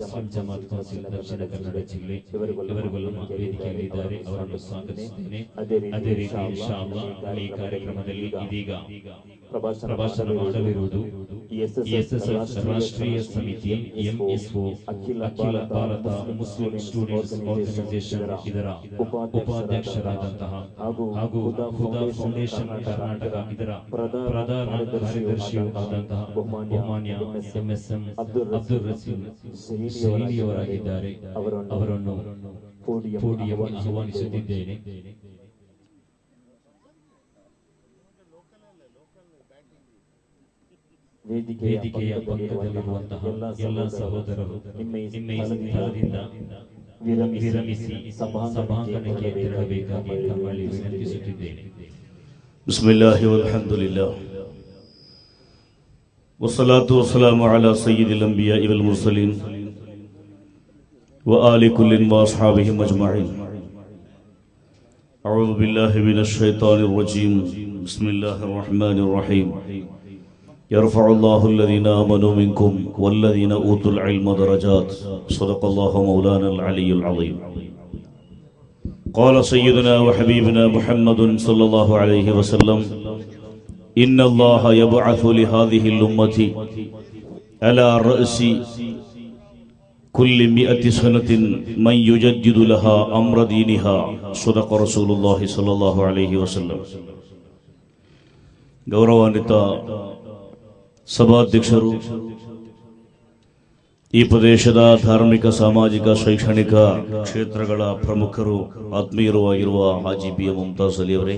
Muslim Jamaat council ದಕ್ಷಿಣ ಕನ್ನಡ ಜಿಲ್ಲೆ ಇವರುಗಳು ನಮ್ಮ ವೇದಿಕೆಯಲ್ಲಿದ್ದಾರೆ ಅವರನ್ನು ಸ್ವಾಗತಿಸುತ್ತೇನೆ ಅದೇ ರೀತಿ ಇನ್ಶಾ ಅಲ್ಲಾಹ್ ಈ ಕಾರ್ಯಕ್ರಮದಲ್ಲಿ ಇದೀಗ ಪ್ರಭಾಷಣ ಮಾಡಲಿರುವುದು ಎಸ್ಎಸ್ಎಫ್ ರಾಷ್ಟ್ರೀಯ ಸಮಿತಿ ಎಂಎಸ್ಒ ಅಖಿಲ ಭಾರತ ಮುಸ್ಲಿಂ ಸ್ಟೂಡೆಂಟ್ಸ್ ಆರ್ಗನೈಸೇಷನ್ ಇದರ ಉಪಾಧ್ಯಕ್ಷರಾದಂತಹ ಹಾಗೂ ಹುದಾ ಫೌಂಡೇಶನ್ ಕರ್ನಾಟಕ ಇದರ ಪ್ರಧಾನ ಕಾರ್ಯದರ್ಶಿಯೂ ಆದಂತಹ ಬಹುಮಾನ್ಯ ಎಂಎಸ್ಎಂ ಅಬ್ದುಲ್ ರಸೀಲ್ ಶೈಲಿಯವರಾಗಿದ್ದಾರೆ ಅವರನ್ನು ಪೋಡಿಯಂಗೆ ಆಹ್ವಾನಿಸುತ್ತಿದ್ದೇನೆ ವೇದಿಕೆಯ ಪಕ್ಕದಲ್ಲಿರುವಂತಹ ಎಲ್ಲ ಸಹೋದರರು ನಿಮ್ಮ ಈ ಸ್ಥಳದಿಂದ ವಿರಮಿಸಿ ಸಭಾಂಗಣಕ್ಕೆ ತೆರಳಬೇಕಾಗಿ ತಮ್ಮಲ್ಲಿ ವಿನಂತಿಸುತ್ತಿದ್ದೇನೆ بسم الله والحمد لله والصلاة والسلام على سيد الأنبياء والمرسلين وآل كل وأصحابهم أجمعين أعوذ بالله من الشيطان الرجيم بسم الله الرحمن الرحيم يرفع الله الذين آمنوا منكم والذين أوتوا العلم درجات صدق الله مولانا العلي العظيم قال سيدنا وحبيبنا محمد صلى الله عليه وسلم إن الله يبعث لهذه الأمة على رأس كل مئة سنة من يجدد لها أمر دينها صدق رسول الله صلى الله عليه وسلم ಗೌರವಾನ್ವಿತ ಸಭಾಧ್ಯಕ್ಷರು ಈ ಪ್ರದೇಶದ ಧಾರ್ಮಿಕ ಸಾಮಾಜಿಕ ಶೈಕ್ಷಣಿಕ ಕ್ಷೇತ್ರಗಳ ಪ್ರಮುಖರು ಆತ್ಮೀಯರು ಆಗಿರುವ ಹಾಜಿ ಬಿ ಎಂ ಮುಮ್ತಾಜ್ ಅಲಿ ಅವರೇ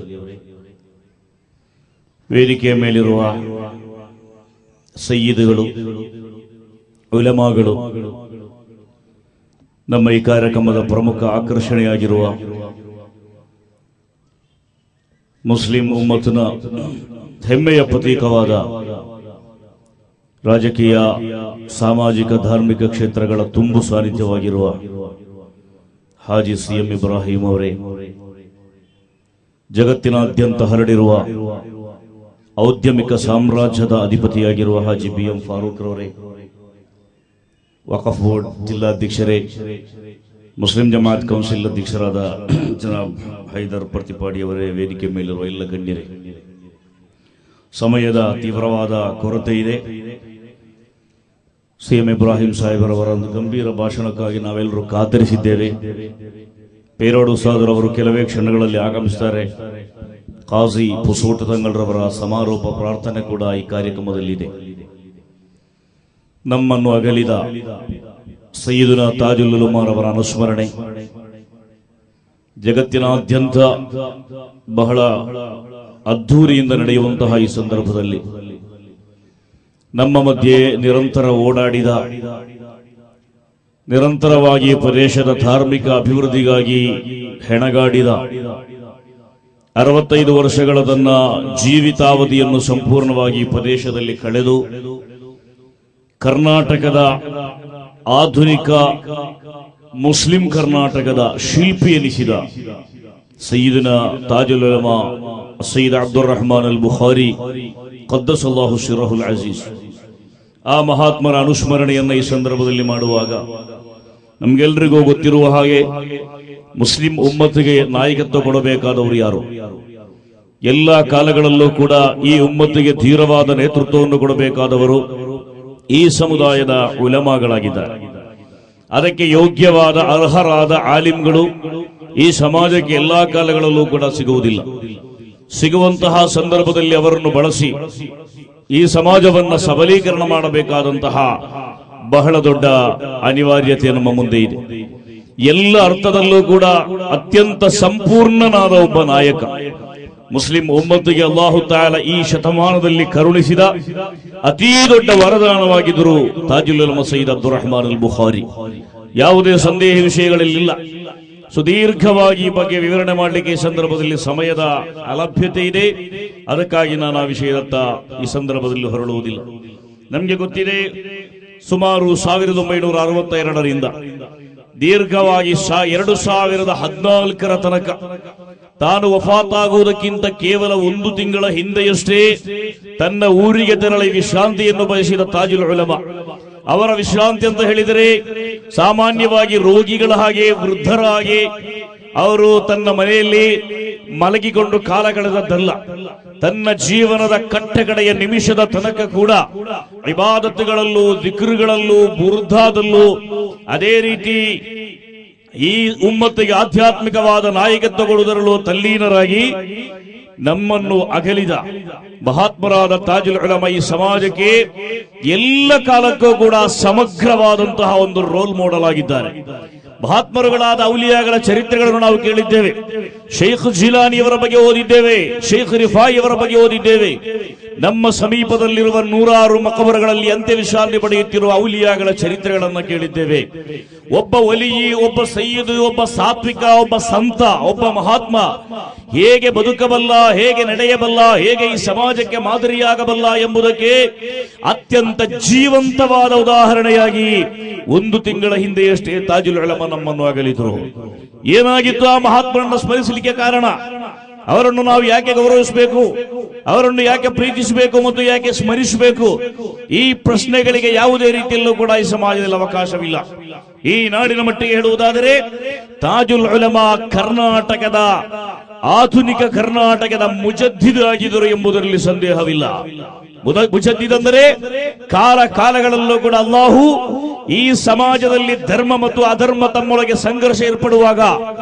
ವೇದಿಕೆಯ ಮೇಲಿರುವ ಸಯ್ಯಿದ್ಗಳು ಉಲಮಾಗಳು ನಮ್ಮ ಈ ಕಾರ್ಯಕ್ರಮದ ಪ್ರಮುಖ ಆಕರ್ಷಣೆಯಾಗಿರುವ ಮುಸ್ಲಿಂ ಉಮ್ಮತ್ನ ಹೆಮ್ಮೆಯ ಪ್ರತೀಕವಾದ ರಾಜಕೀಯ ಸಾಮಾಜಿಕ ಧಾರ್ಮಿಕ ಕ್ಷೇತ್ರಗಳ ತುಂಬು ಸಾನ್ನಿಧ್ಯವಾಗಿರುವ ಹಾಜಿ ಸಿಎಂ ಇಬ್ರಾಹಿಂ ಅವರೇ ಜಗತ್ತಿನಾದ್ಯಂತ ಹರಡಿರುವ ಔದ್ಯಮಿಕ ಸಾಮ್ರಾಜ್ಯದ ಅಧಿಪತಿಯಾಗಿರುವ ಹಾಜಿ ಬಿ ಎಂ ಫಾರೂಕ್ ರವರೇ ವಕಫ್ ಬೋರ್ಡ್ ಜಿಲ್ಲಾಧ್ಯಕ್ಷರೇ ಮುಸ್ಲಿಂ ಜಮಾತ್ ಕೌನ್ಸಿಲ್ ಅಧ್ಯಕ್ಷರಾದ ಜನಾಬ್ ಹೈದರ್ ಪ್ರತಿಪಾಡಿಯವರೇ ವೇದಿಕೆ ಮೇಲಿರುವ ಎಲ್ಲ ಗಣ್ಯರೇ ಸಮಯದ ತೀವ್ರವಾದ ಕೊರತೆ ಇದೆ ಸಿಎಂ ಇಬ್ರಾಹಿಂ ಸಾಹೇಬರವರ ಒಂದು ಗಂಭೀರ ಭಾಷಣಕ್ಕಾಗಿ ನಾವೆಲ್ಲರೂ ಕಾತರಿಸಿದ್ದೇವೆ ಪೇರೋಡು ಸಾದರ್ ಅವರು ಕೆಲವೇ ಕ್ಷಣಗಳಲ್ಲಿ ಆಗಮಿಸುತ್ತಾರೆ ಕಾಜಿ ಪುಸೂಟ ತಂಗಳರವರ ಸಮಾರೋಪ ಪ್ರಾರ್ಥನೆ ಕೂಡ ಈ ಕಾರ್ಯಕ್ರಮದಲ್ಲಿದೆ ನಮ್ಮನ್ನು ಅಗಲಿದ ಸಯ್ಯದುನ ತಾಜುಲ್ ಉಲುಮಾರ್ ಅವರ ಅನುಸ್ಮರಣೆ ಜಗತ್ತಿನಾದ್ಯಂತ ಬಹಳ ಅದ್ಧೂರಿಯಿಂದ ನಡೆಯುವಂತಹ ಈ ಸಂದರ್ಭದಲ್ಲಿ ನಮ್ಮ ಮಧ್ಯೆ ನಿರಂತರ ಓಡಾಡಿದ ನಿರಂತರವಾಗಿ ಪ್ರದೇಶದ ಧಾರ್ಮಿಕ ಅಭಿವೃದ್ಧಿಗಾಗಿ ಹೆಣಗಾಡಿದ ಅರವತ್ತೈದು ವರ್ಷಗಳ ತನ್ನ ಜೀವಿತಾವಧಿಯನ್ನು ಸಂಪೂರ್ಣವಾಗಿ ಈ ಪ್ರದೇಶದಲ್ಲಿ ಕಳೆದು ಕರ್ನಾಟಕದ ಆಧುನಿಕ ಮುಸ್ಲಿಂ ಕರ್ನಾಟಕದ ಶಿಲ್ಪಿ ಎನಿಸಿದ ಸಯ್ಯಿದಿನ ತಾಜುಲ್ ಉಲಮಾ ಸಯ್ಯದ್ ಅಬ್ದುಲ್ ರಹಮಾನ್ ಅಲ್ ಬುಖಾರಿ ಕದ್ದಸಲ್ಲಾಹು ಶಿರಹುಲ್ ಅಜೀಜ್ ಆ ಮಹಾತ್ಮರ ಅನುಸ್ಮರಣೆಯನ್ನ ಈ ಸಂದರ್ಭದಲ್ಲಿ ಮಾಡುವಾಗ ನಮ್ಗೆಲ್ರಿಗೂ ಗೊತ್ತಿರುವ ಹಾಗೆ ಮುಸ್ಲಿಂ ಉಮ್ಮತ್ತಿಗೆ ನಾಯಕತ್ವ ಕೊಡಬೇಕಾದವರು ಯಾರು ಎಲ್ಲ ಕಾಲಗಳಲ್ಲೂ ಕೂಡ ಈ ಉಮ್ಮತ್ತಿಗೆ ಧೀರವಾದ ನೇತೃತ್ವವನ್ನು ಕೊಡಬೇಕಾದವರು ಈ ಸಮುದಾಯದ ಉಲಮಾಗಳಾಗಿದ್ದಾರೆ ಅದಕ್ಕೆ ಯೋಗ್ಯವಾದ ಅರ್ಹರಾದ ಆಲಿಮ್ಗಳು ಈ ಸಮಾಜಕ್ಕೆ ಎಲ್ಲಾ ಕಾಲಗಳಲ್ಲೂ ಕೂಡ ಸಿಗುವುದಿಲ್ಲ ಸಿಗುವಂತಹ ಸಂದರ್ಭದಲ್ಲಿ ಅವರನ್ನು ಬಳಸಿ ಈ ಸಮಾಜವನ್ನ ಸಬಲೀಕರಣ ಮಾಡಬೇಕಾದಂತಹ ಬಹಳ ದೊಡ್ಡ ಅನಿವಾರ್ಯತೆ ನಮ್ಮ ಮುಂದೆ ಇದೆ ಎಲ್ಲ ಅರ್ಥದಲ್ಲೂ ಕೂಡ ಅತ್ಯಂತ ಸಂಪೂರ್ಣನಾದ ಒಬ್ಬ ನಾಯಕ ಮುಸ್ಲಿಂ ಒಮ್ಮತ್ತಿಗೆ ಅಲ್ಲಾಹು ತಾಲ ಈ ಶತಮಾನದಲ್ಲಿ ಕರುಣಿಸಿದ ಅತೀ ದೊಡ್ಡ ವರದಾನವಾಗಿದ್ದರು ತಾಜುಲ್ ಉಲಮ ಸೈದ್ ಅಬ್ದುಲ್ ರಹಮಾನ್ ಅಲ್ ಬುಖಾರಿ ಯಾವುದೇ ಸಂದೇಹ ವಿಷಯಗಳಲ್ಲಿಲ್ಲ ಸುದೀರ್ಘವಾಗಿ ಈ ಬಗ್ಗೆ ವಿವರಣೆ ಮಾಡಲಿಕ್ಕೆ ಈ ಸಂದರ್ಭದಲ್ಲಿ ಸಮಯದ ಅಲಭ್ಯತೆ ಇದೆ ಅದಕ್ಕಾಗಿ ನಾನು ಆ ವಿಷಯದತ್ತ ಈ ಸಂದರ್ಭದಲ್ಲಿ ಹೊರಡುವುದಿಲ್ಲ ನಮಗೆ ಗೊತ್ತಿದೆ ಸುಮಾರು ಸಾವಿರದ ಒಂಬೈನೂರ ಅರವತ್ತ ಎರಡರಿಂದ ದೀರ್ಘವಾಗಿ ಸಾ- ಎರಡು ಸಾವಿರದ ಹದಿನಾಲ್ಕರ ತನಕ ತಾನು ವಫಾತಾಗುವುದಕ್ಕಿಂತ ಕೇವಲ ಒಂದು ತಿಂಗಳ ಹಿಂದೆಯಷ್ಟೇ ತನ್ನ ಊರಿಗೆ ತೆರಳಿ ವಿಶ್ರಾಂತಿಯನ್ನು ಬಯಸಿದ ತಾಜುಲ್ ಉಲಮ ಅವರ ವಿಶ್ರಾಂತಿ ಅಂತ ಹೇಳಿದರೆ ಸಾಮಾನ್ಯವಾಗಿ ರೋಗಿಗಳ ಹಾಗೆ ವೃದ್ಧರ ಹಾಗೆ ಅವರು ತನ್ನ ಮನೆಯಲ್ಲಿ ಮಲಗಿಕೊಂಡು ಕಾಲ ಕಳೆದದ್ದಲ್ಲ ತನ್ನ ಜೀವನದ ಕಟ್ಟಕಡೆಯ ನಿಮಿಷದ ತನಕ ಕೂಡ ಇಬಾದತ್ತುಗಳಲ್ಲೂ ದಿಕ್ರುಗಳಲ್ಲೂ ಬುರ್ಧಾದಲ್ಲೂ ಅದೇ ರೀತಿ ಈ ಉಮ್ಮತ್ತಿಗೆ ಆಧ್ಯಾತ್ಮಿಕವಾದ ನಾಯಕತ್ವ ಕೊಡುವುದರಲ್ಲೂ ತಲ್ಲೀನರಾಗಿ ನಮ್ಮನ್ನು ಅಗಲಿದ ಮಹಾತ್ಮರಾದ ತಾಜುಲ್ ಉಲಮ ಈ ಸಮಾಜಕ್ಕೆ ಎಲ್ಲ ಕಾಲಕ್ಕೂ ಕೂಡ ಸಮಗ್ರವಾದಂತಹ ಒಂದು ರೋಲ್ ಮಾಡೆಲ್ ಆಗಿದ್ದಾರೆ ಮಹಾತ್ಮರುಗಳಾದ ಔಲಿಯಾಗಳ ಚರಿತ್ರೆಗಳನ್ನು ನಾವು ಕೇಳಿದ್ದೇವೆ ಶೇಖ್ ಜಿಲಾನಿಯವರ ಬಗ್ಗೆ ಓದಿದ್ದೇವೆ ಶೇಖ್ ರಿಫಾಯಿ ಅವರ ಬಗ್ಗೆ ಓದಿದ್ದೇವೆ ನಮ್ಮ ಸಮೀಪದಲ್ಲಿರುವ ನೂರಾರು ಮಕಬರಗಳಲ್ಲಿ ಅಂತ್ಯವಿಶ್ರಾಂತಿ ಪಡೆಯುತ್ತಿರುವ ಔಲಿಯಾಗಳ ಚರಿತ್ರೆಗಳನ್ನು ಕೇಳಿದ್ದೇವೆ ಒಬ್ಬ ಒಲಿಯಿ ಒಬ್ಬ ಸೈಯದ್ ಒಬ್ಬ ಸಾತ್ವಿಕ ಒಬ್ಬ ಸಂತ ಒಬ್ಬ ಮಹಾತ್ಮ ಹೇಗೆ ಬದುಕಬಲ್ಲ ಹೇಗೆ ನಡೆಯಬಲ್ಲ ಹೇಗೆ ಈ ಸಮಾಜಕ್ಕೆ ಮಾದರಿಯಾಗಬಲ್ಲ ಎಂಬುದಕ್ಕೆ ಅತ್ಯಂತ ಜೀವಂತವಾದ ಉದಾಹರಣೆಯಾಗಿ ಒಂದು ತಿಂಗಳ ಹಿಂದೆಯಷ್ಟೇ ತಾಜುಲ್ ಉಲಮ ನಮ್ಮನ್ನು ಅಗಲಿದ್ರು ಏನಾಗಿತ್ತು ಆ ಮಹಾತ್ಮರನ್ನು ಸ್ಮರಿಸಲಿಕ್ಕೆ ಕಾರಣ ಅವರನ್ನು ನಾವು ಯಾಕೆ ಗೌರವಿಸಬೇಕು ಅವರನ್ನು ಯಾಕೆ ಪ್ರೀತಿಸಬೇಕು ಮತ್ತು ಯಾಕೆ ಸ್ಮರಿಸಬೇಕು ಈ ಪ್ರಶ್ನೆಗಳಿಗೆ ಯಾವುದೇ ರೀತಿಯಲ್ಲೂ ಕೂಡ ಈ ಸಮಾಜದಲ್ಲಿ ಅವಕಾಶವಿಲ್ಲ ಈ ನಾಡಿನ ಮಟ್ಟಿಗೆ ಹೇಳುವುದಾದರೆ ತಾಜುಲ್ ಉಲಮಾ ಕರ್ನಾಟಕದ ಆಧುನಿಕ ಕರ್ನಾಟಕದ ಮುಜದ್ದಿದ್ ಆಗಿದ್ದರು ಎಂಬುದರಲ್ಲಿ ಸಂದೇಹವಿಲ್ಲ ಮುದ- ಮುಜದ್ದಿದ್ ಅಂದರೆ ಕಾಲ ಕಾಲಗಳಲ್ಲೂ ಕೂಡ ಅಲ್ಲಾಹು ಈ ಸಮಾಜದಲ್ಲಿ ಧರ್ಮ ಮತ್ತು ಅಧರ್ಮ ತಮ್ಮೊಳಗೆ ಸಂಘರ್ಷ ಏರ್ಪಡುವಾಗ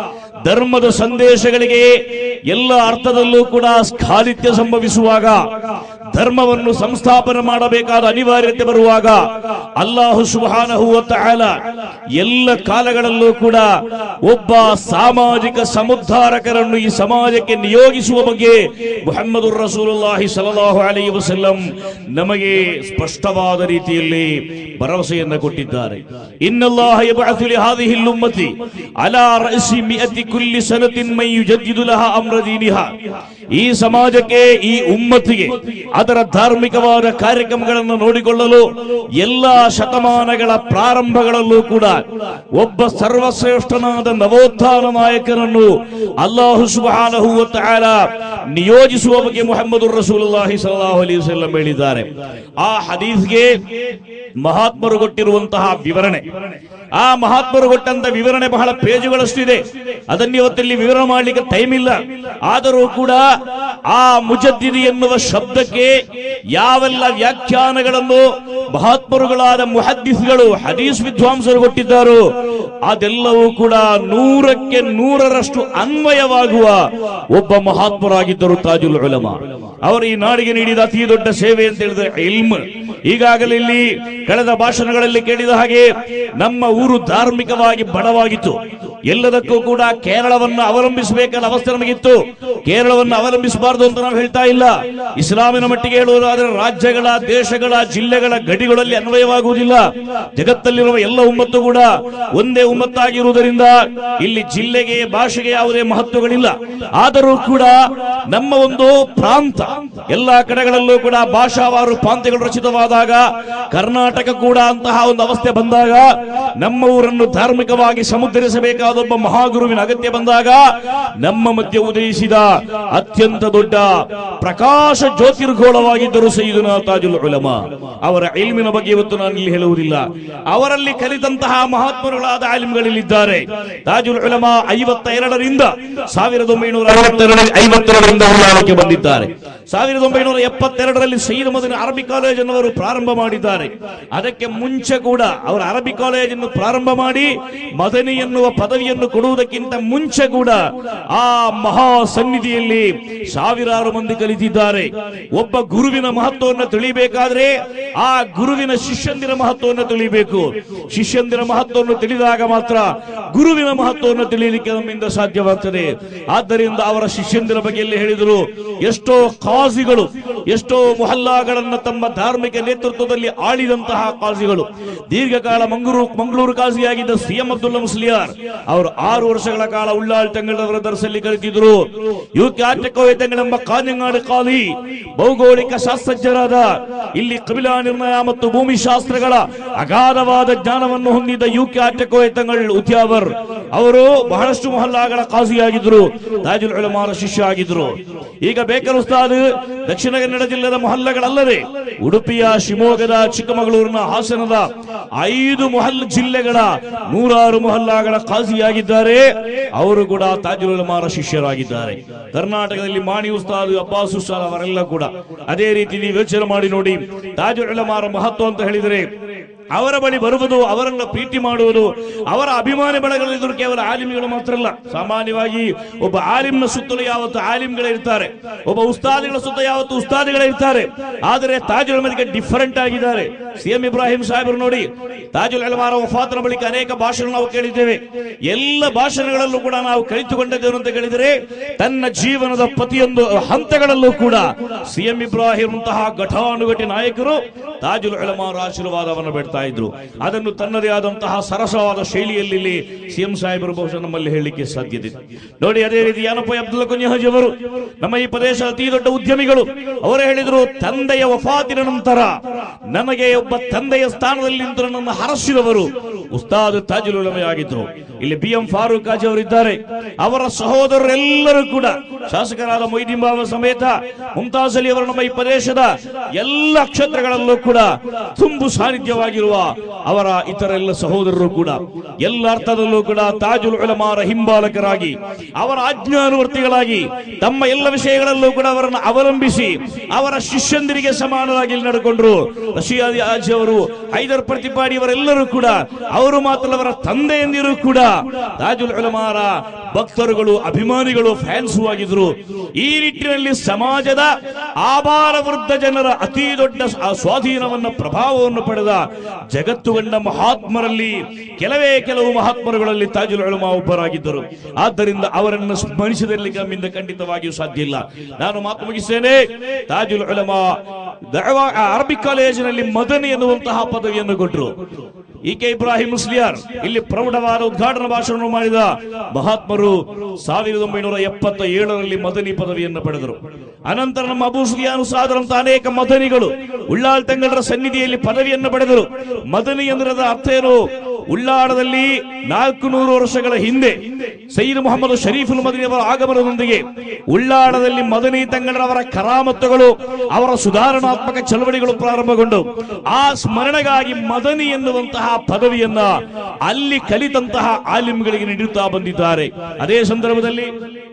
ಧರ್ಮದ ಸಂದೇಶಗಳಿಗೆ ಎಲ್ಲ ಅರ್ಥದಲ್ಲೂ ಕೂಡ ಸ್ಖಾಲಿತ್ಯ ಸಂಭವಿಸುವಾಗ ಧರ್ಮವನ್ನು ಸಂಸ್ಥಾಪನೆ ಮಾಡಬೇಕಾದ ಅನಿವಾರ್ಯತೆ ಬರುವಾಗ ಅಲ್ಲಾಹು ಸುಬಹಾನಹು ವ ತಆಲ ಎಲ್ಲ ಕಾಲಗಳಲ್ಲೂ ಕೂಡ ಒಬ್ಬ ಸಾಮಾಜಿಕ ಸಮುದ್ಧಾರಕರನ್ನು ಈ ಸಮಾಜಕ್ಕೆ ನಿಯೋಗಿಸುವ ಬಗ್ಗೆ ಮುಹಮ್ಮದು ರಸೂಲುಲ್ಲಾಹಿ ಸಲಲ್ಲಾಹು ಅಲೈಹಿ ವಸಲ್ಲಂ ನಮಗೆ ಸ್ಪಷ್ಟವಾದ ರೀತಿಯಲ್ಲಿ ಭರವಸೆಯನ್ನು ಕೊಟ್ಟಿದ್ದಾರೆ ಇನ್ನಲ್ಲಾಹ ಯಬ್ಅಥು ಲಿಹಾದಿಹಿ ಉಮ್ಮತಿ ಅಲಾ ರಅಸಿ ಮಿಅತಿ ಕುಲ್ಲಿ ಸನತಿನ್ ಮನ್ ಯುಜದ್ದಿದು ಲಹಾ ಅಮ್ರ ದೀನಿಹಾ ಈ ಸಮಾಜಕ್ಕೆ ಈ ಉಮ್ಮತ್ತಿಗೆ ಅದರ ಧಾರ್ಮಿಕವಾದ ಕಾರ್ಯಕ್ರಮಗಳನ್ನು ನೋಡಿಕೊಳ್ಳಲು ಎಲ್ಲಾ ಶತಮಾನಗಳ ಪ್ರಾರಂಭಗಳಲ್ಲೂ ಕೂಡ ಒಬ್ಬ ಸರ್ವಶ್ರೇಷ್ಠನಾದ ನವೋತ್ಥಾನ ನಾಯಕನನ್ನು ಅಲ್ಲಾಹು ಸುಬ್ಹಾನಹು ವ ತಆಲ ನಿಯೋಜಿಸುವ ಬಗ್ಗೆ ಮುಹಮ್ಮದು ರಸೂಲುಲ್ಲಾಹಿ ಸಲ್ಲಲ್ಲಾಹು ಅಲೈಹಿ ವಸಲ್ಲಂ ಹೇಳಿದ್ದಾರೆ ಆ ಹದೀಸ್ಗೆ ಮಹಾತ್ಮರು ಕೊಟ್ಟಿರುವಂತಹ ವಿವರಣೆ ಆ ಮಹಾತ್ಮರು ಕೊಟ್ಟಂತ ವಿವರಣೆ ಬಹಳ ಪೇಜುಗಳಷ್ಟಿದೆ ಅದನ್ನ ಇವತ್ತಿಲ್ಲಿ ವಿವರಣೆ ಮಾಡಲಿಕ್ಕೆ ಟೈಮ್ ಇಲ್ಲ ಆದರೂ ಕೂಡ ಆ ಮುಜದ್ದಿದಿ ಎನ್ನುವ ಶಬ್ದಕ್ಕೆ ಯಾವೆಲ್ಲ ವ್ಯಾಖ್ಯಾನಗಳನ್ನು ಮಹಾತ್ಮರುಗಳಾದ ಮುಹದ್ದಿಸ್ಗಳು ಹದೀಸ್ ವಿದ್ವಾಂಸರು ಕೊಟ್ಟಿದ್ದಾರೋ ಅದೆಲ್ಲವೂ ಕೂಡ ನೂರಕ್ಕೆ ನೂರರಷ್ಟು ಅನ್ವಯವಾಗುವ ಒಬ್ಬ ಮಹಾತ್ಮರಾಗಿದ್ದರು ತಾಜುಲ್ ಉಲಮ ಅವರು ಈ ನಾಡಿಗೆ ನೀಡಿದ ಅತಿ ದೊಡ್ಡ ಸೇವೆ ಅಂತ ಹೇಳಿದ್ರೆ ಇಲ್ಮ್ ಈಗಾಗಲೇ ಇಲ್ಲಿ ಕಳೆದ ಭಾಷಣಗಳಲ್ಲಿ ಕೇಳಿದ ಹಾಗೆ ನಮ್ಮ ಊರು ಧಾರ್ಮಿಕವಾಗಿ ಬಡವಾಗಿತ್ತು ಎಲ್ಲದಕ್ಕೂ ಕೂಡ ಕೇರಳವನ್ನು ಅವಲಂಬಿಸಬೇಕಾದ ಅವಸ್ಥೆ ನಮಗಿತ್ತು ಕೇರಳವನ್ನು ಅವಲಂಬಿಸಬಾರದು ಅಂತ ನಾವು ಹೇಳ್ತಾ ಇಲ್ಲ ಇಸ್ಲಾಮಿನ ಮಟ್ಟಿಗೆ ಹೇಳುವುದಾದರೆ ರಾಜ್ಯಗಳ ದೇಶಗಳ ಜಿಲ್ಲೆಗಳ ಗಡಿಗಳಲ್ಲಿ ಅನ್ವಯವಾಗುವುದಿಲ್ಲ ಜಗತ್ತಲ್ಲಿರುವ ಎಲ್ಲ ಉಮ್ಮತ್ತು ಕೂಡ ಒಂದೇ ಉಮ್ಮತ್ತಾಗಿರುವುದರಿಂದ ಇಲ್ಲಿ ಜಿಲ್ಲೆಗೆ ಭಾಷೆಗೆ ಯಾವುದೇ ಮಹತ್ವಗಳಿಲ್ಲ ಆದರೂ ಕೂಡ ನಮ್ಮ ಒಂದು ಪ್ರಾಂತ ಎಲ್ಲಾ ಕಡೆಗಳಲ್ಲೂ ಕೂಡ ಭಾಷಾವಾರು ಪ್ರಾಂತ್ಯಗಳು ರಚಿತವಾದಾಗ ಕರ್ನಾಟಕ ಕೂಡ ಅಂತಹ ಒಂದು ಅವಸ್ಥೆ ಬಂದಾಗ ನಮ್ಮ ಊರನ್ನು ಧಾರ್ಮಿಕವಾಗಿ ಸಮುದ್ರಿಸಬೇಕಾದ ಒಬ್ಬ ಮಹಾಗುರುವಿನ ಅಗತ್ಯ ಬಂದಾಗ ನಮ್ಮ ಮಧ್ಯೆ ಉದಯಿಸಿದ ಅತ್ಯಂತ ದೊಡ್ಡ ಪ್ರಕಾಶ ಜ್ಯೋತಿರ್ಗೋಳವಾಗಿದ್ದರು ಸೈದುನಾ ತಾಜುಲ್ ಉಲಮ ಅವರ ಇಲ್ಮಿನ ಬಗ್ಗೆ ಇವತ್ತು ನಾನು ಇಲ್ಲಿ ಹೇಳುವುದಿಲ್ಲ ಅವರಲ್ಲಿ ಕಲಿತಂತಹ ಮಹಾತ್ಮರುಗಳಾದ ಆಲಿಮ್ಗಳಿಲ್ಲಿದ್ದಾರೆ ತಾಜುಲ್ ಉಲಮ ಐವತ್ತ ಎರಡರಿಂದ ಸಾವಿರದ ಒಂಬೈನೂರ ಅರವತ್ತೆರಡು ಐವತ್ತೆರಡರಿಂದ ಹುಲ್ಲಾಳಕ್ಕೆ ಬಂದಿದ್ದಾರೆ ಸಾವಿರದ ಒಂಬೈನೂರ ಎಪ್ಪತ್ತೆರಡರಲ್ಲಿ ಸೈಯದ್ ಮದನಿ ಅರಬಿ ಕಾಲೇಜ್ ಅನ್ನವರು ಪ್ರಾರಂಭ ಮಾಡಿದ್ದಾರೆ ಅದಕ್ಕೆ ಮುಂಚೆ ಕೂಡ ಅವರು ಅರಬಿ ಕಾಲೇಜನ್ನು ಪ್ರಾರಂಭ ಮಾಡಿ ಮದನಿ ಎನ್ನುವ ಪದವಿಯನ್ನು ಕೊಡುವುದಕ್ಕಿಂತ ಮುಂಚೆ ಕೂಡ ಆ ಮಹಾ ಸನ್ನಿಧಿಯಲ್ಲಿ ಸಾವಿರಾರು ಮಂದಿ ಕಲಿತಿದ್ದಾರೆ ಒಬ್ಬ ಗುರುವಿನ ಮಹತ್ವವನ್ನು ತಿಳಿಬೇಕಾದ್ರೆ ಆ ಗುರುವಿನ ಶಿಷ್ಯಂದಿರ ಮಹತ್ವವನ್ನು ತಿಳಿಬೇಕು ಶಿಷ್ಯಂದಿರ ಮಹತ್ವವನ್ನು ತಿಳಿದಾಗ ಮಾತ್ರ ಗುರುವಿನ ಮಹತ್ವವನ್ನು ತಿಳಿಯಲಿಕ್ಕೆ ನಮ್ಮಿಂದ ಸಾಧ್ಯವಾಗ್ತದೆ ಆದ್ದರಿಂದ ಅವರ ಶಿಷ್ಯಂದಿರ ಬಗ್ಗೆ ಎಲ್ಲಿ ಹೇಳಿದರು ಎಷ್ಟೋ ಕಾಜಿಗಳು ಎಷ್ಟೋ ಮೊಹಲ್ಲಾಗಳನ್ನ ತಮ್ಮ ಧಾರ್ಮಿಕ ನೇತೃತ್ವದಲ್ಲಿ ಆಳಿದಂತಹ ಕಾಜಿಗಳು ದೀರ್ಘಕಾಲ ಮಂಗಳೂರು ಮಂಗಳೂರು ಕಾಜಿಯಾಗಿದ್ದ ಸಿ ಎಂ ಅಬ್ದುಲ್ಲಾ ಮುಸ್ಲಿಯಾರ್ ಅವರು ಆರು ವರ್ಷಗಳ ಕಾಲ ಉಳ್ಳಾಳ್ ತಂಗಳವರ ದರ್ಸಲ್ಲಿ ಕಲಿತಿದ್ರು ಯು ಕ್ಯಾಟಕೋಯ ತಂಗಳೆಂಬ ಕಾഞ്ഞങ്ങാട് ಕಾಲಿ ಭೌಗೋಳಿಕ ಶಾಸ್ತ್ರಜ್ಞರಾದ ಇಲ್ಲಿ ಕಬಿಲಾ ನಿರ್ಣಯ ಮತ್ತು ಭೂಮಿ ಶಾಸ್ತ್ರಗಳ ಅಗಾಧವಾದ ಜ್ಞಾನವನ್ನು ಹೊಂದಿದ್ದ ಯು ಕ್ಯಾಟಕೋಯ ತಂಗಳ್ ಉದ್ಯಾವರ್ ಅವರು ಬಹಳಷ್ಟು ಮೊಹಲ್ಲಾಗಳ ಕಾಜಿಯಾಗಿದ್ರು ತಾಜುಲ್ ಉಲಮಾರ ಶಿಷ್ಯ ಆಗಿದ್ರು ಈಗ ಬೇಕರ್ ಉಸ್ತಾದ್ ದಕ್ಷಿಣ ಕನ್ನಡ ಕನ್ನಡ ಜಿಲ್ಲೆಯ ಮೊಹಲ್ಲಗಳಲ್ಲದೆ ಉಡುಪಿಯ ಶಿವಮೊಗ್ಗದ ಚಿಕ್ಕಮಗಳೂರಿನ ಹಾಸನದ ಐದು ಮೊಹಲ್ ಜಿಲ್ಲೆಗಳ ನೂರಾರು ಮೊಹಲ್ಲಾಗಳ ಖಾಸಿಯಾಗಿದ್ದಾರೆ ಅವರು ಕೂಡ ತಾಜುಲ್ ಉಲಮಾರ ಶಿಷ್ಯರಾಗಿದ್ದಾರೆ ಕರ್ನಾಟಕದಲ್ಲಿ ಮಾಣಿ ಉಸ್ತಾದ್ ಅಬ್ಬಾಸ್ ಉಸ್ತಾದ್ ಅವರೆಲ್ಲ ಕೂಡ ಅದೇ ರೀತಿ ನೀವು ಯೋಚನೆ ಮಾಡಿ ನೋಡಿ ತಾಜುಲ್ ಉಲಮಾರ ಮಹತ್ವ ಅಂತ ಹೇಳಿದರೆ ಅವರ ಬಳಿ ಬರುವುದು ಅವರನ್ನ ಪ್ರೀತಿ ಮಾಡುವುದು ಅವರ ಅಭಿಮಾನಿ ಬಳಗಗಳಿದ್ರು ಕೇವಲ ಆಲಿಮ್ಗಳು ಮಾತ್ರ ಅಲ್ಲ ಸಾಮಾನ್ಯವಾಗಿ ಒಬ್ಬ ಆಲಿಮ್ನ ಸುತ್ತಲೂ ಯಾವತ್ತು ಆಲಿಮ್ಗಳೇ ಇರ್ತಾರೆ ಒಬ್ಬ ಉಸ್ತಾದಿಗಳ ಸುತ್ತ ಯಾವತ್ತು ಉಸ್ತಾದಿಗಳೇ ಇರ್ತಾರೆ ಆದರೆ ತಾಜುಲ್ ಮದಿಗೆ ಡಿಫರೆಂಟ್ ಆಗಿದ್ದಾರೆ ಸಿ ಎಂ ಇಬ್ರಾಹಿಂ ಸಾಹೇಬರು ನೋಡಿ ತಾಜುಲ್ ಅಲ್ಮಾರ ವಫಾತ್ನ ಬಳಿಕ ಅನೇಕ ಭಾಷಣ ನಾವು ಕೇಳಿದ್ದೇವೆ ಎಲ್ಲ ಭಾಷಣಗಳಲ್ಲೂ ಕೂಡ ನಾವು ಕಲಿತುಕೊಂಡದ್ದೇನು ಅಂತ ಕೇಳಿದರೆ ತನ್ನ ಜೀವನದ ಪ್ರತಿಯೊಂದು ಹಂತಗಳಲ್ಲೂ ಕೂಡ ಸಿ ಎಂ ಇಬ್ರಾಹಿಂ ಅಂತಹ ಘಟಾನುಘಟಿ ನಾಯಕರು ತಾಜುಲ್ ಅಲಮಾರ ಆಶೀರ್ವಾದವನ್ನು ಬೇಡ್ತಾ ಇದ್ರು ಅದನ್ನು ತನ್ನದೇ ಆದಂತಹ ಸರಸವಾದ ಶೈಲಿಯಲ್ಲಿ ಇಲ್ಲಿ ಸಿಎಂ ಸಾಹೇಬರು ಬಹುಶಃ ನಮ್ಮಲ್ಲಿ ಹೇಳಲಿಕ್ಕೆ ಸಾಧ್ಯತೆ ಇದೆ. ನೋಡಿ ಅದೇ ರೀತಿ ಯಾನಪ್ಪ ಅಬ್ದುಲ್ ಕುನ್ಯಹಜ್ ಅವರು ನಮ್ಮ ಈ ಪ್ರದೇಶದ ಅತಿ ದೊಡ್ಡ ಉದ್ಯಮಿಗಳು ಅವರು ಹೇಳಿದ್ರು ತಂದೆಯ ವಫಾತಿನ ನಂತರ ನನಗೆ ಒಬ್ಬ ತಂದೆಯ ಸ್ಥಾನದಲ್ಲಿ ನಿಂತು ನನ್ನನ್ನು ಹರಸಿದವರು ಉಸ್ತಾದ್ ತಾಜುಲ್ ಉಲಮೆ ಆಗಿದ್ರು ಇಲ್ಲಿ ಬಿ ಎಂ ಫಾರೂಕ್ ಹಾಜಿ ಅವರಿದ್ದಾರೆ ಅವರ ಸಹೋದರರೆಲ್ಲರೂ ಕೂಡ ಶಾಸಕರಾದ ಮೊಯ್ದೀನ್ ಬಾಬಾ ಸಮೇತ ಮುಮ್ತಾಜ್ ಅಲಿ ಅವರು ನಮ್ಮ ಈ ಪ್ರದೇಶದ ಎಲ್ಲ ಕ್ಷೇತ್ರಗಳಲ್ಲೂ ಕೂಡ ತುಂಬು ಸಾನ್ನಿಧ್ಯವಾಗಿರುವ ಅವರ ಇತರ ಎಲ್ಲ ಸಹೋದರರು ಕೂಡ ಎಲ್ಲ ಅರ್ಥದಲ್ಲೂ ಕೂಡ ತಾಜುಲ್ ಉಲಮಾರ ಹಿಂಬಾಲಕರಾಗಿ ಅವರ ಆಜ್ಞಾನುವರ್ತಿಗಳಾಗಿ ತಮ್ಮ ಎಲ್ಲ ವಿಷಯಗಳಲ್ಲೂ ಕೂಡ ಅವರನ್ನು ಅವಲಂಬಿಸಿ ಅವರ ಶಿಷ್ಯಂದಿರಿಗೆ ಸಮಾನರಾಗಿ ಇಲ್ಲಿ ನಡೆಕೊಂಡ್ರು ರಶಿಯಾದಿ ಆಜಿ ಅವರು ಹೈದರ್ ಪ್ರತಿಪಾಡಿ ಅವರೆಲ್ಲರೂ ಕೂಡ ಅವರು ಮಾತ್ರ ಅವರ ತಂದೆಯಂದಿರು ಕೂಡ ತಾಜುಲ್ ಉಲಮಾರ ಭಕ್ತರುಗಳು ಅಭಿಮಾನಿಗಳು ಫ್ಯಾನ್ಸ್ ಆಗಿದ್ರು ಈ ನಿಟ್ಟಿನಲ್ಲಿ ಸಮಾಜದ ಆಭಾರ ವೃದ್ಧ ಜನರ ಅತಿ ದೊಡ್ಡ ಸ- ಸ್ವಾಧೀನವನ್ನ ಪ್ರಭಾವವನ್ನು ಪಡೆದ ಜಗತ್ತು ಕಂಡ ಮಹಾತ್ಮರಲ್ಲಿ ಕೆಲವೇ ಕೆಲವು ಮಹಾತ್ಮರುಗಳಲ್ಲಿ ತಾಜುಲ್ ಉಲಮಾ ಒಬ್ಬರಾಗಿದ್ದರು ಆದ್ದರಿಂದ ಅವರನ್ನು ಸ್ಮರಿಸದಿರಲಿಕ್ಕೆ ನಮ್ಮಿಂದ ಖಂಡಿತವಾಗಿಯೂ ಸಾಧ್ಯ ಇಲ್ಲ ನಾನು ಮಾತು ಮುಗಿಸ್ತೇನೆ ತಾಜುಲ್ ಉಲಮಾ ದಅವಾ ಅರಬಿಕ್ ಕಾಲೇಜಿನಲ್ಲಿ ಮದನಿ ಎನ್ನುವಂತಹ ಪದವಿಯನ್ನು ಕೊಟ್ಟರು ಇ ಕೆ ಇಬ್ರಾಹಿಂ ಮುಸ್ಲಿಯಾರ್ ಇಲ್ಲಿ ಪ್ರೌಢವಾದ ಉದ್ಘಾಟನಾ ಭಾಷಣ ಮಾಡಿದ ಮಹಾತ್ಮರು ಸಾವಿರದ ಒಂಬೈನೂರ ಎಪ್ಪತ್ತ ಏಳರಲ್ಲಿ ಮದನಿ ಪದವಿಯನ್ನು ಪಡೆದರು ಅನಂತರ ನಮ್ಮ ಅಬೂ ಸುಫಿಯಾನ್ ಸಾದರಂತಹ ಅನೇಕ ಮದನಿಗಳು ಉಳ್ಳಾಳ್ ತಂಗಡರ ಸನ್ನಿಧಿಯಲ್ಲಿ ಪದವಿಯನ್ನು ಪಡೆದರು ಮದನಿ ಎಂದರದ ಅರ್ಥ ಏನು ಉಳ್ಳಾಳದಲ್ಲಿ ನಾಲ್ಕು ನೂರು ವರ್ಷಗಳ ಹಿಂದೆ ಸೈಯದ್ ಮೊಹಮ್ಮದ್ ಶರೀಫುಲ್ ಮದನಿ ಅವರ ಆಗಮನದೊಂದಿಗೆ ಉಳ್ಳಾಳದಲ್ಲಿ ಮದನಿ ತಂಗಡರವರ ಕರಾಮತ್ತುಗಳು ಅವರ ಸುಧಾರಣಾತ್ಮಕ ಚಳವಳಿಗಳು ಪ್ರಾರಂಭಗೊಂಡು ಆ ಸ್ಮರಣೆಗಾಗಿ ಮದನಿ ಎನ್ನುವಂತಹ ಪದವಿಯನ್ನ ಅಲ್ಲಿ ಕಲಿತಂತಹ ಆಲಿಮ್ಗಳಿಗೆ ನೀಡುತ್ತಾ ಬಂದಿದ್ದಾರೆ ಅದೇ ಸಂದರ್ಭದಲ್ಲಿ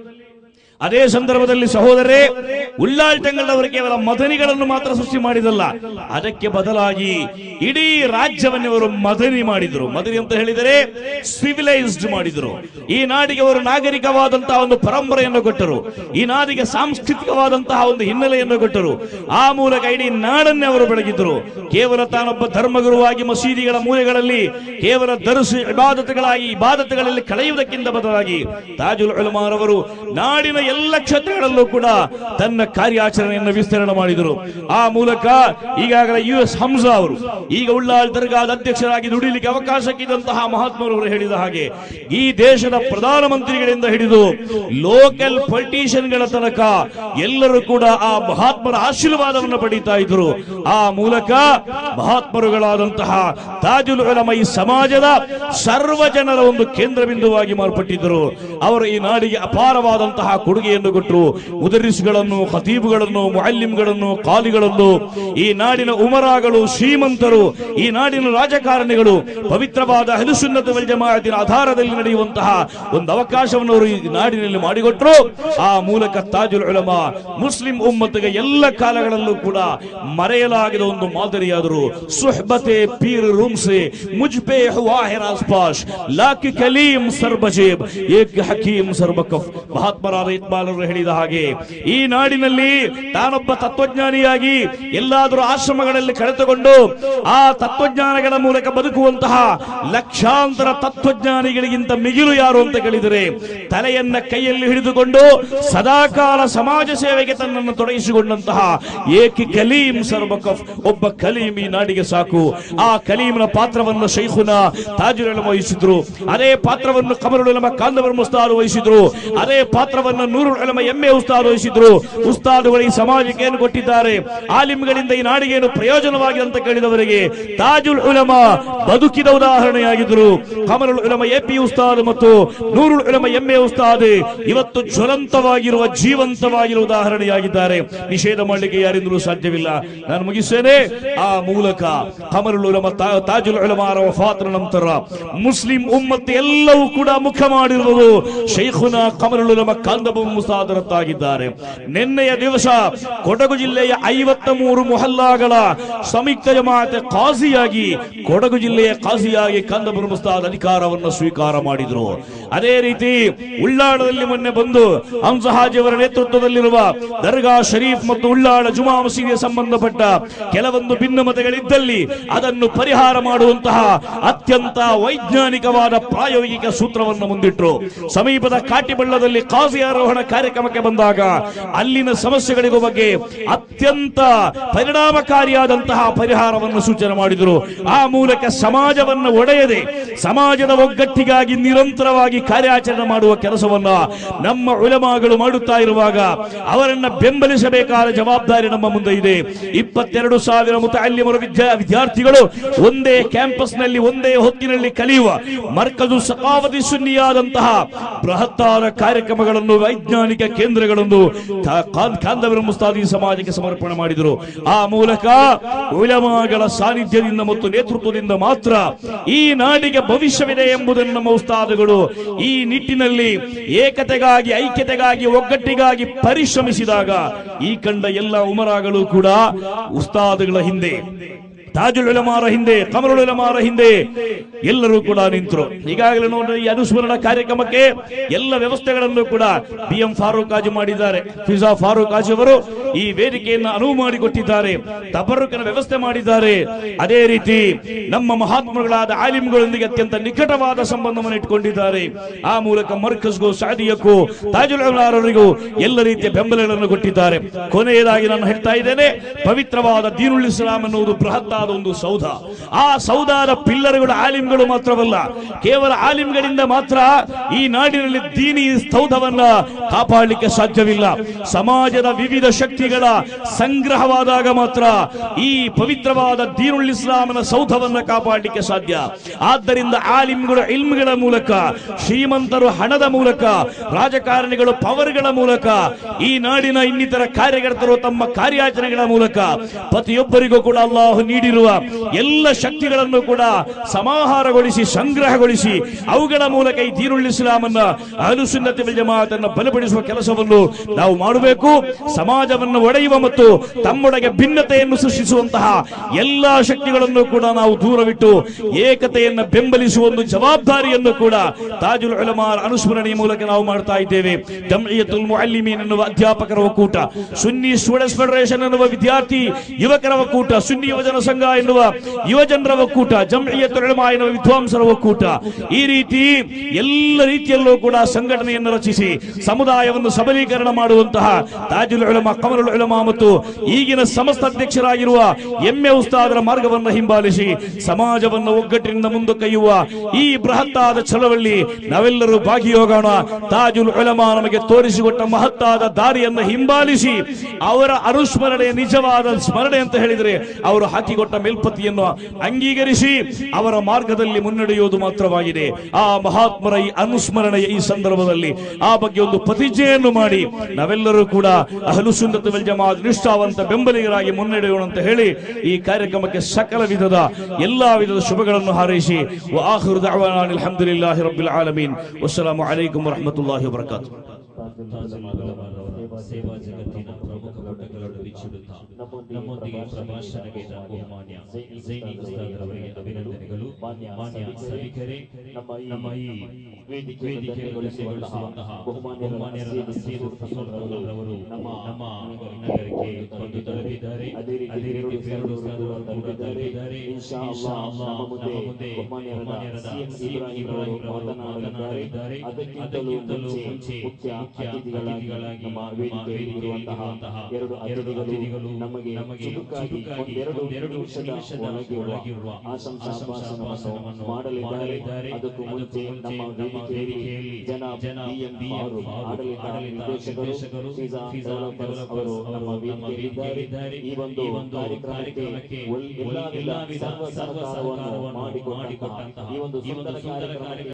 ಅದೇ ಸಂದರ್ಭದಲ್ಲಿ ಸಹೋದರರೇ ಉಳ್ಳಾಳ್ ತಂಗಳವರು ಕೇವಲ ಮದನಿಗಳನ್ನು ಮಾತ್ರ ಸೃಷ್ಟಿ ಮಾಡಿದಲ್ಲ ಅದಕ್ಕೆ ಬದಲಾಗಿ ಇಡೀ ರಾಜ್ಯವನ್ನೇ ಅವರು ಮದನಿ ಮಾಡಿದ್ರು ಮದನಿ ಅಂತ ಹೇಳಿದರೆ ಸಿವಿಲೈಸ್ಡ್ ಮಾಡಿದ್ರು ಈ ನಾಡಿಗೆ ಅವರು ನಾಗರಿಕವಾದಂತಹ ಒಂದು ಪರಂಪರೆಯನ್ನು ಕೊಟ್ಟರು ಈ ನಾಡಿಗೆ ಸಾಂಸ್ಕೃತಿಕವಾದಂತಹ ಒಂದು ಹಿನ್ನೆಲೆಯನ್ನು ಕೊಟ್ಟರು ಆ ಮೂಲಕ ಇಡೀ ನಾಡನ್ನೇ ಅವರು ಬೆಳಗಿದ್ರು ಕೇವಲ ತಾನೊಬ್ಬ ಧರ್ಮಗುರುವಾಗಿ ಮಸೀದಿಗಳ ಮೂಲೆಗಳಲ್ಲಿ ಕೇವಲ ದರ್ಶಿ ಇಬಾದತುಗಳಾಗಿ ಇಬಾದತುಗಳಲ್ಲಿ ಕಳೆಯುವುದಕ್ಕಿಂತ ಬದಲಾಗಿ ತಾಜುಲ್ ಉಲಮಾರ್ ಅವರು ನಾಡಿನ ಎಲ್ಲ ಕ್ಷೇತ್ರಗಳಲ್ಲೂ ಕೂಡ ತನ್ನ ಕಾರ್ಯಾಚರಣೆಯನ್ನು ವಿಸ್ತರಣೆ ಮಾಡಿದರು ಆ ಮೂಲಕ ಈಗಾಗಲೇ ಯು ಎಸ್ ಹಂಸಾ ಅವರು ಈಗ ಉಳ್ಳಾಳ್ ದರ್ಗಾದ ಅಧ್ಯಕ್ಷರಾಗಿ ದುಡಿಲಿಕ್ಕೆ ಅವಕಾಶಕ್ಕಿದ್ದಂತಹ ಮಹಾತ್ಮರು ಅವರು ಹೇಳಿದ ಹಾಗೆ ಈ ದೇಶದ ಪ್ರಧಾನಮಂತ್ರಿಗಳಿಂದ ಹಿಡಿದು ಲೋಕಲ್ ಪೊಲಿಟಿಷಿಯನ್ಗಳ ತನಕ ಎಲ್ಲರೂ ಕೂಡ ಆ ಮಹಾತ್ಮರ ಆಶೀರ್ವಾದವನ್ನು ಪಡೀತಾ ಇದ್ರು ಆ ಮೂಲಕ ಮಹಾತ್ಮರುಗಳಾದಂತಹ ತಾಜುಲ್ ಉಲಮ ಈ ಸಮಾಜದ ಸರ್ವ ಜನರ ಒಂದು ಕೇಂದ್ರ ಬಿಂದುವಾಗಿ ಮಾರ್ಪಟ್ಟಿದ್ದರು ಅವರು ಈ ನಾಡಿಗೆ ಅಪಾರವಾದಂತಹ ಕೊಡುಗೆಯನ್ನು ಕೊಟ್ಟರು ಮುದರಿಸ್ಗಳನ್ನು ಖತೀಬ್ಗಳನ್ನು ಮುಅಲ್ಲಿಂಗಳನ್ನು ಕಾಲಿಗಳನ್ನು ಈ ನಾಡಿನ ಉಮರಾಗಳು ಶ್ರೀಮಂತರು ಈ ನಾಡಿನ ರಾಜಕಾರಣಿಗಳು ಪವಿತ್ರವಾದ ಹಲುಸುನ್ನತ ವಲ್ ಜಮಾಅತಿನ ಆಧಾರದಲ್ಲಿ ನಡೆಯುವಂತಹ ಒಂದು ಅವಕಾಶವನ್ನು ಅವರು ಈ ನಾಡಿನಲ್ಲಿ ಮಾಡಿಕೊಟ್ರು ಆ ಮೂಲಕ ತಾಜುಲ್ ಉಲಮಾ ಮುಸ್ಲಿಂ ಉಮ್ಮತ್ತಿಗೆ ಎಲ್ಲ ಕಾಲಗಳಲ್ಲೂ ಕೂಡ ಮರೆಯಲಾಗದ ಒಂದು ಮಾದರಿಯಾದರು ಸುಹಬತೆ ಪೀರ್ ರೂಮ್ಸೆ ಮುಜ್ಬೆ ವಾಹಿರ್ ಆಸ್ಪಾಶ್ ಲಾಕ್ ಕಲೀಂ ಸರ್ಬಜೇಬ್ ಏಕ್ ಹಕೀಂ ಸರ್ಬಕಫ್ ಮಹಾತ್ಮರಾದ ಇಕ್ಬಾಲ್ ಅವರು ಹೇಳಿದ ಹಾಗೆ ಈ ನಾಡಿನಲ್ಲಿ ತಾನೊಬ್ಬ ತತ್ವಜ್ಞಾನಿಯಾಗಿ ಎಲ್ಲಾದರೂ ಆಶ್ರಮಗಳಲ್ಲಿ ಕಳೆದುಕೊಂಡು ಆ ತತ್ವಜ್ಞಾನಗಳ ಮೂಲಕ ಬದುಕುವಂತಹ ಲಕ್ಷಾಂತರ ತತ್ವಜ್ಞಾನಿಗಳಿಗಿಂತ ಮಿಗಿಲು ಯಾರು ಅಂತ ಕೇಳಿದರೆ ತಲೆಯನ್ನ ಕೈಯಲ್ಲಿ ಹಿಡಿದುಕೊಂಡು ಸದಾಕಾಲ ಸಮಾಜ ಸೇವೆಗೆ ತನ್ನನ್ನು ತೊಡಗಿಸಿಕೊಂಡಂತಹ ಏಕಿ ಕಲೀಂ ಸರ್ಬಕಫ್ ಒಬ್ಬ ಕಲೀಂ ಈ ನಾಡಿಗೆ ಸಾಕು ಆ ಕಲೀಮ್ನ ಪಾತ್ರವನ್ನು ಶೈಖುನ ತಾಜುಲ್ ಉಲಮ ವಹಿಸಿದ್ರು ಅದೇ ಪಾತ್ರವನ್ನು ಕಮರುಲ್ ಉಲಮ ಕಾಂದವರ್ ಮುಸ್ತಾರು ವಹಿಸಿದ್ರು ಅದೇ ಪಾತ್ರವನ್ನು ನೂರುಲ್ ಉಲಮ ಎಮ್ಮೆ ಉಸ್ತಾದ್ ವಹಿಸಿದ್ರು ಉಸ್ತಾದುಗಳು ಈ ಸಮಾಜಕ್ಕೆ ಏನು ಕೊಟ್ಟಿದ್ದಾರೆ ಆಲಿಮ್ಗಳಿಂದ ಈ ನಾಡಿಗೆ ಏನು ಪ್ರಯೋಜನವಾಗಿದೆ ಅಂತ ಕೇಳಿದವರಿಗೆ ತಾಜುಲ್ ಉಲಮ ಬದುಕಿದ ಉದಾಹರಣೆಯಾಗಿದ್ರು ಕಮರುಲ್ ಉಲಮ ಎಪಿ ಉಸ್ತಾದ್ ಮತ್ತು ನೂರುಲ್ ಉಲಮ ಎಮ್ಮೆ ಉಸ್ತಾದ್ ಇವತ್ತು ಜ್ವಲಂತವಾಗಿರುವ ಜೀವಂತವಾಗಿರುವ ಉದಾಹರಣೆಯಾಗಿದ್ದಾರೆ ನಿಷೇಧ ಮಾಡಲಿಕ್ಕೆ ಯಾರಿಂದಲೂ ಸಾಧ್ಯವಿಲ್ಲ ನಾನು ಮುಗಿಸ್ತೇನೆ ಆ ಮೂಲಕ ಕಮರುಲ್ ಉಲಮ ತಾ- ತಾಜುಲ್ ಉಲಮಾರ ವಫಾತ್ರ ನಂತರ ಮುಸ್ಲಿಂ ಉಮ್ಮತ್ತು ಎಲ್ಲವೂ ಕೂಡ ಮುಖ ಮಾಡಿರುವುದು ಶೈಖುನ ಕಮರುಲ್ ಉಲಮ ಕಾಂದಬ ಮುಸಾದರತ್ತಾಗಿದ್ದಾರೆ ನಿನ್ನೆಯ ದಿವಸ ಕೊಡಗು ಜಿಲ್ಲೆಯ ಐವತ್ತ ಮೂರು ಮೊಹಲ್ಲಾಗಳ ಸಂಯುಕ್ತ ಜಮಾತ್ ಕಾಜಿಯಾಗಿ ಕೊಡಗು ಜಿಲ್ಲೆಯ ಕಾಜಿಯಾಗಿ ಕಂದಬುರ ಮುಸ್ತಾದ್ ಅಧಿಕಾರವನ್ನು ಸ್ವೀಕಾರ ಮಾಡಿದ್ರು ಅದೇ ರೀತಿ ಉಳ್ಳಾಳದಲ್ಲಿ ಮೊನ್ನೆ ಬಂದು ಹಂಸಹಾಜಿಯವರ ನೇತೃತ್ವದಲ್ಲಿರುವ ದರ್ಗಾ ಶರೀಫ್ ಮತ್ತು ಉಳ್ಳಾಳ ಜುಮಾ ಮಸೀದಿಗೆ ಸಂಬಂಧಪಟ್ಟ ಕೆಲವೊಂದು ಭಿನ್ನಮತಗಳಿದ್ದಲ್ಲಿ ಅದನ್ನು ಪರಿಹಾರ ಮಾಡುವಂತಹ ಅತ್ಯಂತ ವೈಜ್ಞಾನಿಕವಾದ ಪ್ರಾಯೋಗಿಕ ಸೂತ್ರವನ್ನು ಮುಂದಿಟ್ಟರು ಸಮೀಪದ ಕಾಟಿಬಳ್ಳದಲ್ಲಿ ಕಾಜಿ ಆರೋಹಣ ಕಾರ್ಯಕ್ರಮಕ್ಕೆ ಬಂದಾಗ ಅಲ್ಲಿನ ಸಮಸ್ಯೆಗಳಿಗೂ ಬಗ್ಗೆ ಅತ್ಯಂತ ಪರಿಣಾಮಕಾರಿಯಾದಂತಹ ಪರಿಹಾರವನ್ನು ಸೂಚನೆ ಮಾಡಿದರು ಆ ಮೂಲಕ ಸಮಾಜವನ್ನು ಒಡೆಯದೆ ಸಮಾಜದ ಒಗ್ಗಟ್ಟಿಗಾಗಿ ನಿರಂತರವಾಗಿ ಕಾರ್ಯಾಚರಣೆ ಮಾಡುವ ಕೆಲಸವನ್ನ ನಮ್ಮ ಉಲಮಾಗಳು ಮಾಡುತ್ತಾ ಇರುವಾಗ ಅವರನ್ನ ಬೆಂಬಲಿಸಬೇಕಾದ ಜವಾಬ್ದಾರಿ ನಮ್ಮ ಮುಂದೆ ಇದೆ ಇಪ್ಪತ್ತೆರಡು ಸಾವಿರ ಮುತಅಲ್ಲಿಮರು ವಿದ್ಯಾ ವಿದ್ಯಾರ್ಥಿಗಳು ಒಂದೇ ಕ್ಯಾಂಪಸ್ನಲ್ಲಿ ಒಂದೇ ಹೊತ್ತಿನಲ್ಲಿ ಕಲಿಯುವ ಮರ್ಕಜು ಸಕಾವತಿ ಸುನ್ನಿಯಾದಂತಹ ಬೃಹತ್ತಾದ ಕಾರ್ಯಕ್ರಮಗಳನ್ನು ವೈಜ್ಞಾನಿಕ ಕೇಂದ್ರಗಳನ್ನು ಕಾ- ಕಾನ್- ಕಾಂದವರ ಮುಸ್ತಾದಿ ಸಮಾಜಕ್ಕೆ ಸಮರ್ಪಣೆ ಮಾಡಿದರು ಆ ಮೂಲಕ ಉಲಮಾಗಳ ಸಾನ್ನಿಧ್ಯದಿಂದ ಮತ್ತು ನೇತೃತ್ವದಿಂದ ಮಾತ್ರ ಈ ನಾಡಿಗೆ ಭವಿಷ್ಯವಿದೆ ಎಂಬುದನ್ನು ನಮ್ಮ ಉಸ್ತಾದಗಳು ಈ ನಿಟ್ಟಿನಲ್ಲಿ ಏಕತೆಗಾಗಿ ಐಕ್ಯತೆಗಾಗಿ ಒಗ್ಗಟ್ಟಿಗಾಗಿ ಪರಿಶ್ರಮಿಸಿದಾಗ ಈ ಕಂಡ ಎಲ್ಲ ಉಮರಾಗಳು ಕೂಡ ಉಸ್ತಾದಗಳ ಹಿಂದೆ ತಾಜುಲ್ ಉಲಮಾರ ಹಿಂದೆ ಕಮರುಲ್ ಉಲಮಾರ ಹಿಂದೆ ಎಲ್ಲರೂ ಕೂಡ ನಿಂತರು ಈಗಾಗಲೇ ನೋಡಿ ಈ ಅನುಸ್ಮರಣ ಕಾರ್ಯಕ್ರಮಕ್ಕೆ ಎಲ್ಲ ವ್ಯವಸ್ಥೆಗಳನ್ನು ಕೂಡ ಬಿ ಎಂ ಫಾರೂಕ್ ಹಾಜಿ ಮಾಡಿದ್ದಾರೆ ಫಿಜಾ ಫಾರೂಕ್ ಹಾಜಿ ಅವರು ಈ ವೇದಿಕೆಯನ್ನು ಅನುವು ಮಾಡಿಕೊಟ್ಟಿದ್ದಾರೆ ತಬರುಕನ ವ್ಯವಸ್ಥೆ ಮಾಡಿದ್ದಾರೆ ಅದೇ ರೀತಿ ನಮ್ಮ ಮಹಾತ್ಮಗಳಾದ ಆಲಿಮ್ಗಳೊಂದಿಗೆ ಅತ್ಯಂತ ನಿಕಟವಾದ ಸಂಬಂಧವನ್ನು ಇಟ್ಕೊಂಡಿದ್ದಾರೆ ಆ ಮೂಲಕ ಮರ್ಕಸ್ಗೂ ಸಾದಿಯಕ್ಕೂ ತಾಜುಲ್ ಉಲಮಾರವರಿಗೂ ಎಲ್ಲ ರೀತಿಯ ಬೆಂಬಲಗಳನ್ನು ಕೊಟ್ಟಿದ್ದಾರೆ ಕೊನೆಯದಾಗಿ ನಾನು ಹೇಳ್ತಾ ಇದ್ದೇನೆ ಪವಿತ್ರವಾದ ದೀನುಲ್ ಇಸ್ಲಾಂ ಎನ್ನುವುದು ಬೃಹತ್ತಾದ ಒಂದು ಸೌಧ ಆ ಸೌಧದ ಪಿಲ್ಲರ್ಗಳು ಆಲಿಮ್ಗಳು ಮಾತ್ರವಲ್ಲ ಕೇವಲ ಆಲಿಮ್ಗಳಿಂದ ಮಾತ್ರ ಈ ನಾಡಿನಲ್ಲಿ ದೀನಿ ಸೌಧವನ್ನ ಕಾಪಾಡಲಿಕ್ಕೆ ಸಾಧ್ಯವಿಲ್ಲ ಸಮಾಜದ ವಿವಿಧ ಶಕ್ತಿಗಳ ಸಂಗ್ರಹವಾದಾಗ ಮಾತ್ರ ಈ ಪವಿತ್ರವಾದ ದೀನುಲ್ ಇಸ್ಲಾಮನ ಸೌಧವನ್ನ ಕಾಪಾಡಲಿಕ್ಕೆ ಸಾಧ್ಯ ಆದ್ದರಿಂದ ಆಲಿಮ್ಗಳು ಇಲ್ಮ್ಗಳ ಮೂಲಕ ಶ್ರೀಮಂತರು ಹಣದ ಮೂಲಕ ರಾಜಕಾರಣಿಗಳು ಪವರ್ಗಳ ಮೂಲಕ ಈ ನಾಡಿನ ಇನ್ನಿತರ ಕಾರ್ಯಕರ್ತರು ತಮ್ಮ ಕಾರ್ಯಾಚರಣೆಗಳ ಮೂಲಕ ಪ್ರತಿಯೊಬ್ಬರಿಗೂ ಕೂಡ ಅಲ್ಲಾಹು ನೀಡಿರುವ ಎಲ್ಲ ಶಕ್ತಿಗಳನ್ನು ಕೂಡ ಸಮಾಹಾರಗೊಳಿಸಿ ಸಂಗ್ರಹಗೊಳಿಸಿ ಅವುಗಳ ಮೂಲಕ ಈ ದೀನುಲ್ ಇಸ್ಲಾಮನ್ನ ಅನುಸುನ್ನತಿ ಜಮಾತನ್ನ ಬಲಪಡಿಸುವ ಕೆಲಸವನ್ನು ನಾವು ಮಾಡಬೇಕು ಸಮಾಜವನ್ನು ಒಡೆಯುವ ಮತ್ತು ತಮ್ಮೊಳಗೆ ಭಿನ್ನತೆಯನ್ನು ಸೃಷ್ಟಿಸುವಂತಹ ಎಲ್ಲಾ ಶಕ್ತಿಗಳನ್ನು ಕೂಡ ನಾವು ದೂರವಿಟ್ಟು ಏಕತೆಯನ್ನು ಬೆಂಬಲಿಸುವ ಒಂದು ಜವಾಬ್ದಾರಿಯನ್ನು ಕೂಡ ತಾಜುಲ್ ಉಲಮಾರ್ ಅನುಸ್ಮರಣೆಯ ಮೂಲಕ ನಾವು ಮಾಡ್ತಾ ಇದ್ದೇವೆ ಜಮ್ಇಯತುಲ್ ಮುಅಲ್ಲಿಮೀನ್ ಎನ್ನುವ ಅಧ್ಯಾಪಕರ ಒಕ್ಕೂಟ ಸುನ್ನಿ ಸ್ಟೂಡೆಂಟ್ಸ್ ಫೆಡರೇಷನ್ ಎನ್ನುವ ವಿದ್ಯಾರ್ಥಿ ಯುವಕರ ಒಕ್ಕೂಟ ಸುನ್ನಿ ಯುವಜನ ಸಂಘ ಎನ್ನುವ ಯುವಜನರ ಒಕ್ಕೂಟ ಜಮ್ಇಯತುಲ್ ಉಲಮಾ ಎನ್ನುವ ವಿದ್ವಾಂಸರ ಒಕ್ಕೂಟ ಈ ರೀತಿ ಎಲ್ಲ ರೀತಿಯಲ್ಲೂ ಕೂಡ ಸಂಘಟನೆಯನ್ನು ರಚಿಸಿ ಸಮುದಾಯವನ್ನು ಸಬಲೀಕರಣ ಮಾಡುವಂತಹ ತಾಜುಲ್ ಉಲಮಾ ಕಮರುಲ್ ಉಲಮಾ ಮತ್ತು ಈಗಿನ ಸಮಸ್ತ ಅಧ್ಯಕ್ಷರಾಗಿರುವ ಎಮ್ಮೆ ಉಸ್ತಾದರ ಮಾರ್ಗವನ್ನು ಹಿಂಬಾಲಿಸಿ ಸಮಾಜವನ್ನು ಒಗ್ಗಟ್ಟಿನಿಂದ ಮುಂದೊಯ್ಯುವ ಈ ಬೃಹತ್ತಾದ ಚಳವಳಿ ನಾವೆಲ್ಲರೂ ಭಾಗಿಯೋಗೋಣ ತಾಜುಲ್ ಉಲಮಾ ನಮಗೆ ತೋರಿಸಿಕೊಟ್ಟ ಮಹತ್ತಾದ ದಾರಿಯನ್ನು ಹಿಂಬಾಲಿಸಿ ಅವರ ಅನುಸ್ಮರಣೆಯ ನಿಜವಾದ ಸ್ಮರಣೆ ಅಂತ ಹೇಳಿದರೆ ಅವರು ಹಾಕಿಕೊಟ್ಟ ಮೇಲ್ಪತಿಯನ್ನು ಅಂಗೀಕರಿಸಿ ಅವರ ಮಾರ್ಗದಲ್ಲಿ ಮುನ್ನಡೆಯುವುದು ಮಾತ್ರವಾಗಿದೆ ಆ ಮಹಾತ್ಮರ ಈ ಅನುಸ್ಮರಣೆಯ ಈ ಸಂದರ್ಭದಲ್ಲಿ ಆ ಬಗ್ಗೆ ಒಂದು ಪ್ರತಿಜ್ಞೆಯನ್ನು ಮಾಡಿ ನಾವೆಲ್ಲರೂ ಕೂಡ ಅಹಲು ಸುನ್ನತ್ ವಲ್ ಜಮಾತ್ ನಿಷ್ಠಾವಂತ ಬೆಂಬಲಿಗರಾಗಿ ಮುನ್ನಡೆಯೋಣ ಅಂತ ಹೇಳಿ ಈ ಕಾರ್ಯಕ್ರಮಕ್ಕೆ ಸಕಲ ವಿಧದ ಎಲ್ಲಾ ವಿಧದ ಶುಭಗಳನ್ನು ಹಾರೈಸಿ ವ ಆಖಿರು ದಅವಾನಾ ಅಲ್ಹಮ್ದುಲಿಲ್ಲಾಹಿ ರಬ್ಬಿಲ್ ಆಲಮೀನ್ ವಸ್ಸಲಾಮು ಅಲೈಕುಂ ವರಹಮತುಲ್ಲಾಹಿ ವಬರಕಾತು ಸೇವಾ ಜಗತ್ತಿನ ಪ್ರಮುಖ ಘಟಕಗಳನ್ನು ಬಿಚ್ಚಿಡುತ್ತಾ ನಮ್ಮೊಂದಿಗೆ ಪ್ರಭಾಷಣೆಗೆ ಬಹುಮಾನ್ಯ ಜೈನಿ ಉಸ್ತಾದರವರಿಗೆ ಅಭಿನಂದನೆಗಳು ಮಾನ್ಯ ಸಭಿಕರೇ ನಮ್ಮ ಈ ವೇದಿಕೆಯಲ್ಲಿ ಸೇವೆಗೊಳಿಸುವಂತಹ ಬಹುಮಾನ್ಯರಾದ ಸೀದು ಪ್ರಸನ್ನರವರು ನಮ್ಮ ನಗರಕ್ಕೆ ಬಂದು ತಲುಪಿದ್ದಾರೆ ಅದೇ ರೀತಿ ಬೇರೂರು ಉಸ್ತಾದರವರು ಕೂಡ ತಲುಪಿದ್ದಾರೆ ಇನ್ಶಾ ಅಲ್ಲಾಹ್ ನಮ್ಮ ಮುಂದೆ ಬಹುಮಾನ್ಯರಾದ ಇಬ್ರಾಹಿಂ ಅವರು ಮಾತನಾಡಲಿದ್ದಾರೆ ಅದಕ್ಕಿಂತಲೂ ಮುಂಚೆ ಮುಖ್ಯ ಅತಿಥಿಗಳಾಗಿ ನಮ್ಮ ವೇದಿಕೆಯಲ್ಲಿರುವಂತಹ ಎರಡು ಎರಡು ಅತಿಥಿಗಳು ಅತಿಥಿಗಳು ನಮಗೆ ನಮಗೆ ಚುಟುಕಾಗಿ ಚುಟುಕಾಗಿ ಒಂದೆರಡು ಒಂದೆರಡು ನಿಮಿಷದ ನಿಮಿಷದ ಒಳಗಿರುವ ಒಳಗಿರುವ ಆಶಂಸಾಭಾಷಣವನ್ನು ಆಶಂಸಾಭಾಷಣವನ್ನು ಮಾಡಲಿದ್ದಾರೆ ಮಾಡಲಿದ್ದಾರೆ. ಅದಕ್ಕೂ ಮುಂಚೆ ನಮ್ಮ ನಮ್ಮ ವೇದಿಕೆಯಲ್ಲಿ ವೇದಿಕೆಯಲ್ಲಿ ಜನಾಬ್ ಜನಾಬ್ ಬಿ.ಎಂ. ಬಿ.ಎಂ. ಫಾರೂಕ್ ಫಾರೂಕ್ ಆಡಳಿತ ಆಡಳಿತ ನಿರ್ದೇಶಕರು ನಿರ್ದೇಶಕರು ಫಿಜಾ ಫಿಜಾ ಡೆವಲಪರ್ಸ್ ಡೆವಲಪರ್ಸ್ ಅವರು ಅವರು ನಮ್ಮ ನಮ್ಮ ವೇದಿಕೆಯಲ್ಲಿದ್ದಾರೆ ವೇದಿಕೆಯಲ್ಲಿದ್ದಾರೆ. ಈ ಒಂದು ಈ ಒಂದು ಕಾರ್ಯಕ್ರಮಕ್ಕೆ ಕಾರ್ಯಕ್ರಮಕ್ಕೆ ಒಲ್- ಎಲ್ಲಾ ವಿಧ ಎಲ್ಲಾ ವಿಧ ಸರ್ವ ಸರ್ವ ಸಹಕಾರವನ್ನು ಸಹಕಾರವನ್ನು ಮಾಡಿಕೊಟ್ಟಂತಹ ಮಾಡಿಕೊಟ್ಟಂತಹ ಈ ಒಂದು ಈ ಒಂದು ಸುಂದರ ಸುಂದರ ಕಾರ್ಯಕ್ರಮಕ್ಕೆ